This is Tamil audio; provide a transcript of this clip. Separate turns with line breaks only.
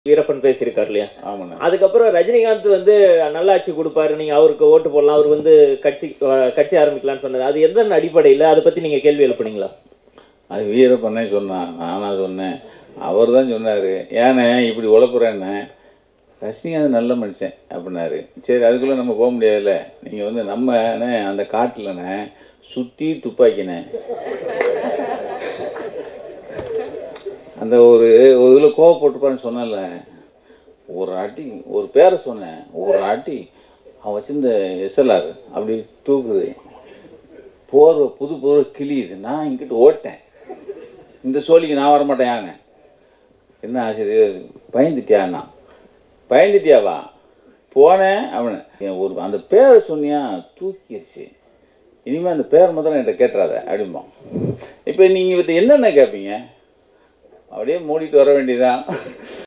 வீரப்பன் பேசியிருக்காரு இல்லையா
ஆமாண்ணே
அதுக்கப்புறம் ரஜினிகாந்த் வந்து நல்லாட்சி கொடுப்பாரு நீங்க அவருக்கு ஓட்டு போடலாம் அவர் வந்து கட்சி அஹ், கட்சி ஆரம்பிக்கலாம்னு சொன்னது அது எந்த அடிப்படையில் அதை பத்தி நீங்க கேள்வி எழுப்புனீங்களா
அது வீரப்பண்ணே சொன்னான் நானா சொன்னேன் அவர் தான் சொன்னார் ஏண்ணே இப்படி உழப்புறேன்னு ரஜினிகாந்த் நல்ல மனுஷன் அப்படின்னாரு சரி அதுக்குள்ளே நம்ம போக முடியாதுல்ல நீங்கள் வந்து நம்மண்ணே அந்த காட்டிலண்ணே சுற்றி துப்பாக்கினே அந்த ஒரு ஒரு இதில் கோவப்பட்டுப்பான்னு சொன்னேன்ல ஒரு அடி ஒரு பேரை சொன்னேன் ஒரு அடி அவன் வச்சிருந்த எஸ்எல்ஆர் அப்படி தூக்குது போர்வை புது போர்வை கிளியுது நான் இங்கிட்டு ஓட்டேன் இந்த சோழிக்கு நான் வரமாட்டேன் யானை என்ன ஆசிரியர் பயந்துட்டியாண்ணா பயந்துட்டியாவா போனேன் அவனை என் ஒரு அந்த பேரை சொன்னியா தூக்கிடுச்சு இனிமேல் அந்த பேர் மாத்திரம் என்கிட்ட கேட்டுறாத அப்படிம்போம் இப்போ நீங்கள் இவர்கிட்ட என்னென்ன கேட்பீங்க அப்படியே மூடிட்டு வர வேண்டியதுதான்